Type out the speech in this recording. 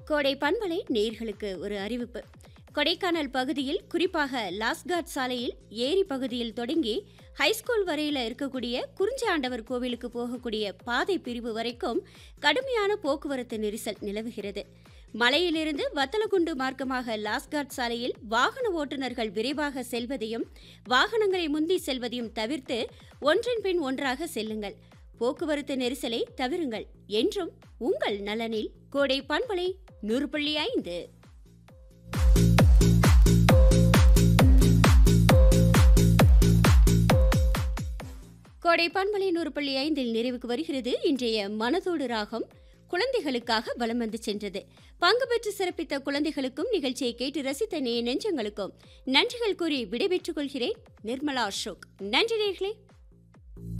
கோடை பண்பலை நேர்களுக்கு ஒரு அறிவிப்பு கொடைக்கானல் பகுதியில் குறிப்பாக லாஸ்காட் சாலையில் ஏரி பகுதியில் தொடங்கி ஹைஸ்கூல் வரையில் இருக்கக்கூடிய குறிஞ்சாண்டவர் கோவிலுக்கு போகக்கூடிய பாதை பிரிவு வரைக்கும் கடுமையான போக்குவரத்து நெரிசல் நிலவுகிறது மலையிலிருந்து வத்தலகுண்டு மார்க்கமாக லாஸ்காட் சாலையில் வாகன ஓட்டுநர்கள் விரைவாக செல்வதையும் வாகனங்களை முந்தி செல்வதையும் தவிர்த்து ஒன்றன் பின் ஒன்றாக செல்லுங்கள் போக்குவரத்து நெரிசலை தவிருங்கள் என்றும் உங்கள் நலனில் கோடை பண்பலை நூறு புள்ளி ஐந்து கோடை பண்பலை நூறு புள்ளி ஐந்தில் நிறைவுக்கு வருகிறது இன்றைய மனதோடு ராகம் குழந்தைகளுக்காக வலம் வந்து சென்றது பங்கு பெற்று சிறப்பித்த குழந்தைகளுக்கும் நிகழ்ச்சியை கேட்டு ரசித்த நேய நெஞ்சங்களுக்கும் நன்றிகள் கூறி விடைபெற்றுக் கொள்கிறேன் நிர்மலா அசோக் நன்றி நேர்களே